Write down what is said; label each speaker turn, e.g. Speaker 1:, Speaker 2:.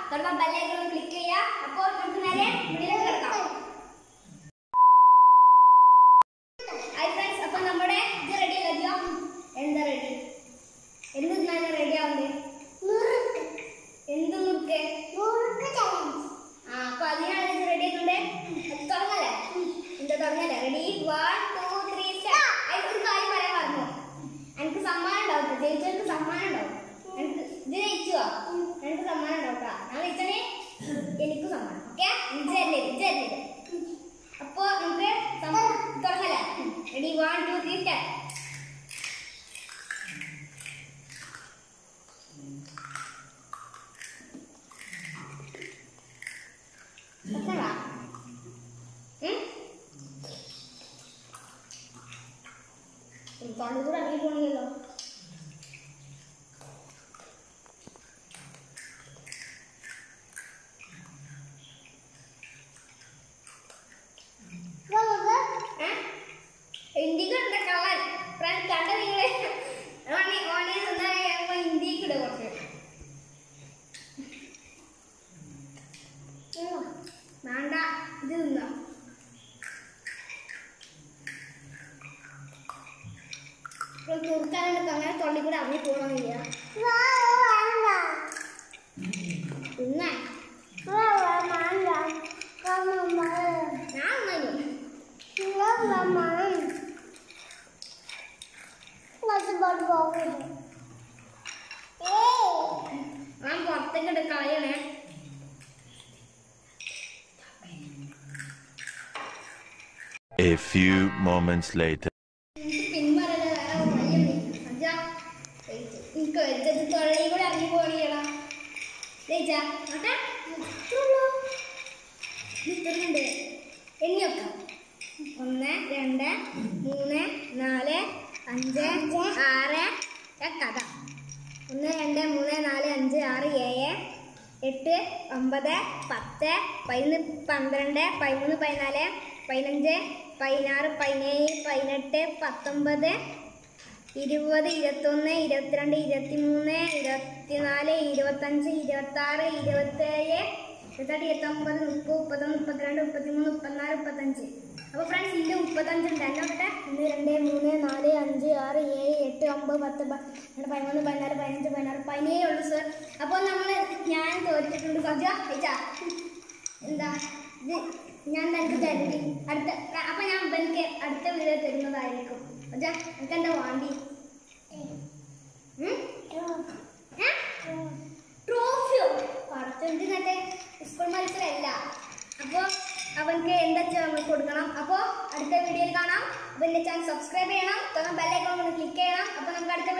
Speaker 1: തൊടുമ്പോ bell icon click ചെയ്യുക അപ്പോൾ നമുക്ക് നേരെ വീഡിയോയിലേക്ക് കിടക്കാം ഹായ് ഫ്രണ്ട്സ് അപ്പോൾ നമ്മുടെ ഇത് റെഡി അല്ലയോ എന്താ റെഡി എന്ത് തിന്നാണ് റെഡി ആവുന്നത് എന്ത് മുറുക്ക് ആ അപ്പൊ അതിനാണ് ഇത് റെഡി ആയിട്ടുണ്ട് തുടങ്ങല്ലേ എന്താ തുടങ്ങല്ലേ റെഡി വൺ ടു ത്രീ ഒരു കാര്യം പറയാൻ പറഞ്ഞു എനിക്ക് സമ്മാനം ഉണ്ടാവും ട്ടോ. ജയിച്ചവർക്ക് സമ്മാനം ഉണ്ടാവും എനിക്ക് ഇത് ജയിച്ചുവോ എനിക്ക് സമ്മാനം ഉണ്ടാവും ട്ടോ. ഞാൻ ജയിച്ചനെ എനിക്ക് സമ്മാനം ഓക്കെ ഇജല്ലേ ഇജല്ലേ അപ്പൊ നമുക്ക് സമ്മ- തുടങ്ങല്ലേ ready one two three start പ്രശ്നങ്ങളാ തൊണ്ട കൂടെ ഇറങ്ങി പോണില്ലല്ലോ ഇന്ത്യക്ക് കള്ളൻ ഫ്രണ്ട് കണ്ട നിങ്ങളെ ഓണി ഓണി തിന്നാ ഇന്ത്യക്ക് ഇടുക കുറച്ച് വേണ്ട ഇത് തിന്നോ കുറുക്കാനുണ്ട് അങ്ങനെ തൊള്ളി കൂടെ അറിഞ്ഞു പോകണമെന്നില്ല തിന്നാ ഞാൻ തിന്നു ഞാൻ പുറത്തേക്ക് ഇട്ട് കളയണേ
Speaker 2: A few moments later.
Speaker 1: എനിക്ക് പിന്മാറാതെ വേറെ വഴിയൊന്നുമില്ല. അച്ഛാ, വെയിറ്റ്. എനിക്ക് വെച്ചത് തൊള്ളി കൂടെ ഇറങ്ങി പോകണില്ലടാ ജയിച്ചാ നോട്ടെ ഇത്രയുണ്ട് എണ്ണി വെക്കാം ഒന്ന് രണ്ട് മൂന്ന് നാല് അഞ്ച് ആറ് ഏ, കഥ ഒന്ന് രണ്ട് മൂന്ന് നാല് അഞ്ച് ആറ് ഏഴ് എട്ട് ഒമ്പത് പത്ത് പതിനൊന്ന് പന്ത്രണ്ട് പതിമൂന്ന് പതിനാല് പതിനഞ്ച് പതിനാറ് പതിനേഴ് പതിനെട്ട് പത്തൊമ്പത് ഇരുപത് ഇരുപത്തൊന്ന് ഇരുപത്തിരണ്ട് ഇരുപത്തിമൂന്ന് ഇരുപത്തിനാല് ഇരുപത്തഞ്ച് ഇരുപത്താറ് ഇരുപത്തേഴ് ഇരുപത്തെട്ട് ഇരുപത്തൊമ്പത് മുപ്പത് മുപ്പത്തൊന്ന് മുപ്പത്തിരണ്ട് മുപ്പത്തിമൂന്ന് മുപ്പത്തിനാല് മുപ്പത്തഞ്ച് അപ്പോൾ ഫ്രണ്ട്സ് ഇതിൻ്റെ മുപ്പത്തഞ്ചുണ്ട് എന്നെ നോക്കട്ടെ ഒന്ന് രണ്ട് മൂന്ന് നാല് അഞ്ച് ആറ് ഏഴ് എട്ട് ഒമ്പത് പത്ത് പന്ത്രണ്ട് പതിമൂന്ന് പതിനാല് പതിനഞ്ച് പതിനാറ് പതിനേഴ് ഉള്ളൂ സർ അപ്പോൾ നമ്മൾ ഞാൻ തോറ്റിട്ടുണ്ട് സജ ചേച്ചാ എന്താ ഇത് ഞാൻ നിനക്ക് തരണ്ടി അടുത്ത അപ്പം ഞാൻ എനിക്ക് അടുത്ത വീഡിയോ തരുന്നതായിരിക്കും അച്ഛാ എനിക്ക് എന്താ വാണ്ടി ട്രോഫിയോ പറച്ചെന്ത് മറ്റേ സ്കൂൾ മത്സരമല്ല അപ്പോൾ അവൻക്ക് എന്താ വെച്ചാൽ നമ്മൾ കൊടുക്കണം അപ്പോൾ അടുത്ത വീഡിയോയിൽ കാണാം അപ്പോൾ എൻ്റെ ചാനൽ സബ്സ്ക്രൈബ് ചെയ്യണം തുടർന്ന് ബെല്ലൈക്കൺ ഒന്ന് ക്ലിക്ക് ചെയ്യണം അപ്പോൾ നമുക്ക് അടുത്ത